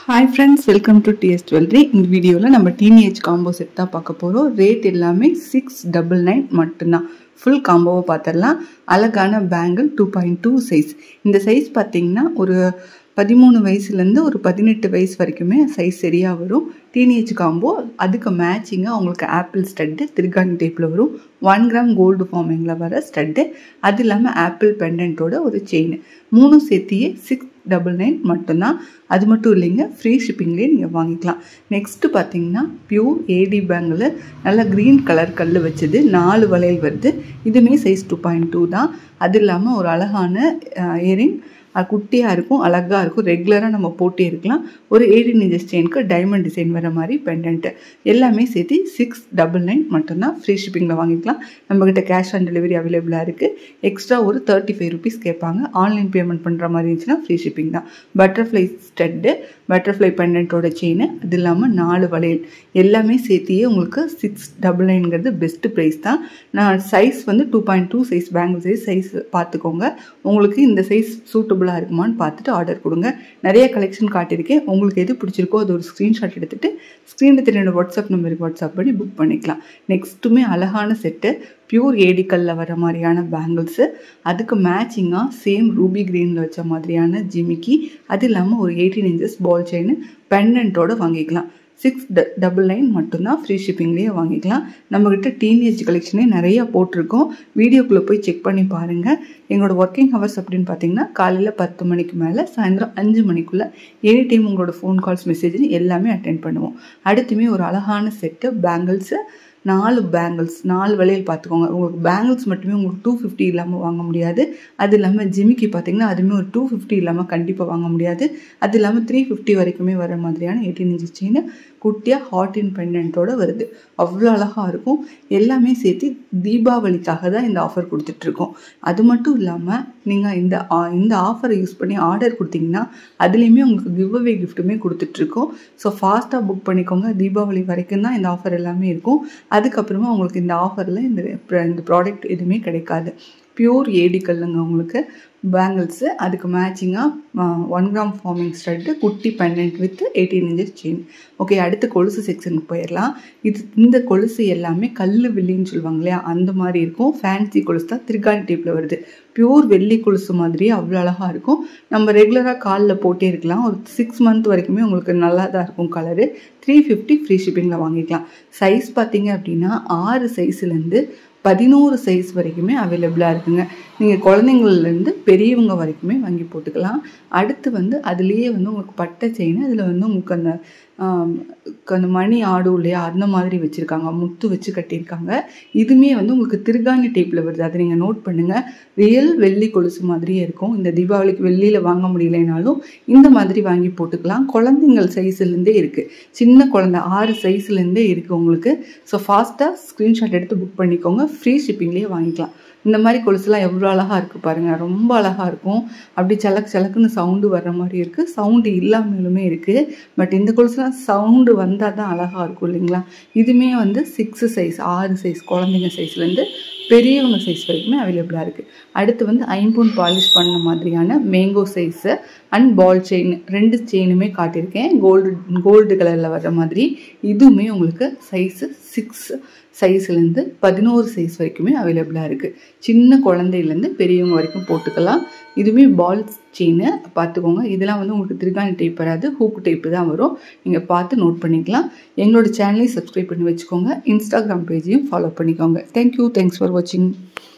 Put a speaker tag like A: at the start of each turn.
A: hi friends welcome to TS jewellery இந்த வீடியோவில் நம்ம டீனேஜ் காம்போ செட் தான் பார்க்க போகிறோம் ரேட் எல்லாமே சிக்ஸ் டபுள் நைன் மட்டும்தான் ஃபுல் காம்போவை பார்த்துடலாம் அழகான bangle two point two size இந்த சைஸ் பார்த்தீங்கன்னா ஒரு பதிமூணு வயசுலேருந்து ஒரு பதினெட்டு வயசு வரைக்குமே சைஸ் சரியாக வரும் டீனேஜ் காம்போ அதுக்கு மேட்சிங்காக உங்களுக்கு ஆப்பிள் ஸ்டட்டு திருகாணி டேப்பில் வரும் ஒன் கிராம் கோல்டு ஃபார்மிங்கில் வர ஸ்டட்டு அது இல்லாமல் ஆப்பிள் பெண்டன்ட்டோட ஒரு செயின் மூணும் சேர்த்தியே சிக்ஸ் டபுள் நைன் மட்டும்தான் அது மட்டும் இல்லைங்க ஃப்ரீ ஷிப்பிங்லேயே நீங்கள் வாங்கிக்கலாம் நெக்ஸ்ட்டு பார்த்தீங்கன்னா பியூர் ஏடி பேங்கில் நல்ல க்ரீன் கலர் கல் வச்சது நாலு வளையல் வருது இதுவுமே சைஸ் டூ பாயிண்ட் டூ தான் அது இல்லாமல் ஒரு அழகான இயரிங் குட்டியாக இருக்கும் அழகாக இருக்கும் ரெகுலராக நம்ம போட்டே இருக்கலாம் ஒரு எயிட்டீன் இன்ச்சஸ் செயினுக்கு டைமண்ட் டிசைன் வர மாதிரி பெண்டன்ட்டு எல்லாமே சேர்த்து சிக்ஸ் டபுள் நைன் மட்டும்தான் ஃப்ரீ ஷிப்பிங்கில் வாங்கிக்கலாம் நம்மக்கிட்ட கேஷ் ஆன் டெலிவரி அவைலபிளாக இருக்குது எக்ஸ்ட்ரா ஒரு தேர்ட்டி ஃபைவ் ருபீஸ் கேட்பாங்க ஆன்லைன் பேமெண்ட் பண்ணுற மாதிரி இருந்துச்சுன்னா ஃப்ரீ ஷிப்பிங் தான் பட்டர்ஃப்ளை ஸ்டட்டு பட்டர்ஃப்ளை பெண்டன்ட்டோட செயின் அது இல்லாமல் நாலு வளையல் எல்லாமே சேர்த்தியே உங்களுக்கு சிக்ஸ் டபுள் நைன்ங்கிறது பெஸ்ட்டு ப்ரைஸ் தான் நான் சைஸ் வந்து two point two size bangle size size பார்த்துக்கோங்க உங்களுக்கு இந்த சைஸ் சூட்டபுளாக இருக்குமான்னு பார்த்துட்டு ஆர்டர் கொடுங்க நிறைய கலெக்ஷன் காட்டியிருக்கேன் உங்களுக்கு எது பிடிச்சிருக்கோ அது ஒரு ஸ்க்ரீன்ஷாட் எடுத்துகிட்டு ஸ்க்ரீனில் தெரியாத வாட்ஸ்அப் நம்பருக்கு வாட்ஸ்அப் பண்ணி புக் பண்ணிக்கலாம் நெக்ஸ்ட்டுமே அழகான செட்டு பியூர் ஏடிக்கல்ல வர மாதிரியான பேங்கிள்ஸு அதுக்கு மேட்சிங்காக சேம் ரூபி க்ரீனில் வச்ச மாதிரியான ஜிமிக்கி அது இல்லாமல் ஒரு எயிட்டீன் இன்ச்சஸ் பால் செயின் பெண்டன்ட்டோடு வாங்கிக்கலாம் சிக்ஸ் ட டபுள் நைன் மட்டும்தான் ஃப்ரீ ஷிப்பிங்லேயே வாங்கிக்கலாம் நம்மக்கிட்ட டீனேஜ் கலெக்ஷனே நிறையா போட்டிருக்கோம் வீடியோக்குள்ளே போய் செக் பண்ணி பாருங்கள் எங்களோட ஒர்க்கிங் ஹவர்ஸ் அப்படின்னு பார்த்தீங்கன்னா காலையில் பத்து மணிக்கு மேலே சாயந்தரம் அஞ்சு மணிக்குள்ளே எனி டைம் உங்களோட ஃபோன் கால்ஸ் மெசேஜ் எல்லாமே அட்டென்ட் பண்ணுவோம் அடுத்துமே ஒரு அழகான செட்டு பேங்கிள்ஸு நாலு பேங்கிள்ஸ் நாலு விலையில் பார்த்துக்கோங்க உங்களுக்கு பேங்கிள்ஸ் மட்டுமே உங்களுக்கு டூ ஃபிஃப்டி இல்லாமல் வாங்க முடியாது அது இல்லாமல் ஜிமிக்கி பார்த்தீங்கன்னா அதுவுமே ஒரு டூ ஃபிஃப்டி இல்லாமல் கண்டிப்பாக வாங்க முடியாது அது இல்லாமல் த்ரீ ஃபிஃப்டி வரைக்குமே வர மாதிரியான எயிட்டீன் இன்ச்சு செயின் குட்டியாக ஹாட் இன் பெண்டன்ட்டோட வருது அவ்வளோ அழகாக இருக்கும் எல்லாமே சேர்த்து தீபாவளிக்காக தான் இந்த ஆஃபர் கொடுத்துட்ருக்கோம் அது மட்டும் இல்லாமல் நீங்கள் இந்த இந்த ஆஃபரை யூஸ் பண்ணி ஆர்டர் கொடுத்தீங்கன்னா அதுலேயுமே உங்களுக்கு கிவ் அவே கிஃப்ட்டுமே கொடுத்துட்ருக்கோம் ஸோ ஃபாஸ்ட்டாக புக் பண்ணிக்கோங்க தீபாவளி வரைக்கும் தான் இந்த ஆஃபர் எல்லாமே இருக்கும் அதுக்கப்புறமா உங்களுக்கு இந்த ஆஃபரில் இந்த இந்த ப்ராடக்ட் எதுவுமே கிடைக்காது பியூர் ஏடி கல்லுங்க உங்களுக்கு பேங்கிள்ஸு அதுக்கு மேட்சிங்காக ஒன் கிராம் ஃபார்மிங் ஸ்டட்டு குட்டி pendant with eighteen inches chain okay அடுத்து கொலுசு செக்ஷனுக்கு போயிடலாம் இது இந்த கொலுசு எல்லாமே கல் வெள்ளின்னு சொல்லுவாங்க இல்லையா அந்த மாதிரி இருக்கும் ஃபேன்சி கொலுசு தான் திருக்காணி டைப்பில் வருது பியூர் வெள்ளி கொலுசு மாதிரியே அவ்வளோ அழகாக இருக்கும் நம்ம ரெகுலராக காலில் போட்டே இருக்கலாம் ஒரு சிக்ஸ் மந்த் வரைக்குமே உங்களுக்கு நல்லா தான் இருக்கும் கலரு த்ரீ ஃபிஃப்டி ஃப்ரீ ஷிப்பிங்கில் வாங்கிக்கலாம் சைஸ் பார்த்தீங்க அப்படின்னா ஆறு சைஸ்லேருந்து பதினோரு சைஸ் வரைக்குமே அவைலபிளாக இருக்குங்க நீங்கள் குழந்தைங்கள்லேருந்து பெரியவங்க வரைக்குமே வாங்கி போட்டுக்கலாம் அடுத்து வந்து அதுலேயே வந்து உங்களுக்கு பட்டை செயின் அதில் வந்து உங்களுக்கு அந்த அந்த மணி ஆடும் இல்லையா அந்த மாதிரி வச்சுருக்காங்க முத்து வச்சு கட்டியிருக்காங்க இதுவுமே வந்து உங்களுக்கு திருகாணி டைப்பில் வருது அதை நீங்கள் நோட் பண்ணுங்கள் ரியல் வெள்ளி கொலுசு மாதிரியே இருக்கும் இந்த தீபாவளிக்கு வெள்ளியில் வாங்க முடியலைனாலும் இந்த மாதிரி வாங்கி போட்டுக்கலாம் குழந்தைங்கள் சைஸ்லேருந்தே இருக்குது சின்ன குழந்தை ஆறு சைஸ்லேருந்தே இருக்குது உங்களுக்கு ஸோ ஃபாஸ்ட்டாக ஸ்க்ரீன்ஷாட் எடுத்து புக் பண்ணிக்கோங்க ஃப்ரீ ஷிப்பிங்லேயே வாங்கிக்கலாம் இந்த மாதிரி கொலுசுலாம் எவ்வளோ அழகாக இருக்குது பாருங்கள் ரொம்ப அழகாக இருக்கும் அப்படி சலக்கு சலக்குன்னு சவுண்டு வர்ற மாதிரி இருக்குது சவுண்டு இல்லாமலுமே இருக்குது பட் இந்த கொலுசுலாம் சவுண்டு வந்தால் தான் அழகாக இருக்கும் இல்லைங்களா இதுவுமே வந்து சிக்ஸு சைஸ் ஆறு சைஸ் குழந்தைங்க சைஸ்லேருந்து பெரியவங்க சைஸ் வரைக்குமே அவைலபிளாக இருக்குது அடுத்து வந்து ஐம்பூன் பாலிஷ் பண்ண மாதிரியான mango size and ball chain ரெண்டு செயினுமே காட்டியிருக்கேன் கோல்டு கோல்டு கலரில் வர்ற மாதிரி இதுவுமே உங்களுக்கு சைஸு சிக்ஸ் சைஸ்லேருந்து பதினோரு சைஸ் வரைக்குமே அவைலபிளாக இருக்குது சின்ன குழந்தையிலேருந்து பெரியவங்க வரைக்கும் போட்டுக்கலாம் இதுவுமே பால் செயின் பார்த்துக்கோங்க இதெல்லாம் வந்து உங்களுக்கு திருகாணி டைப் வராது ஹூக் டைப்பு தான் வரும் நீங்கள் பார்த்து நோட் பண்ணிக்கலாம் எங்களோட சேனலையும் சப்ஸ்கிரைப் பண்ணி வச்சுக்கோங்க இன்ஸ்டாகிராம் பேஜையும் ஃபாலோ பண்ணிக்கோங்க தேங்க்யூ தேங்க்ஸ் ஃபார் வாட்சிங்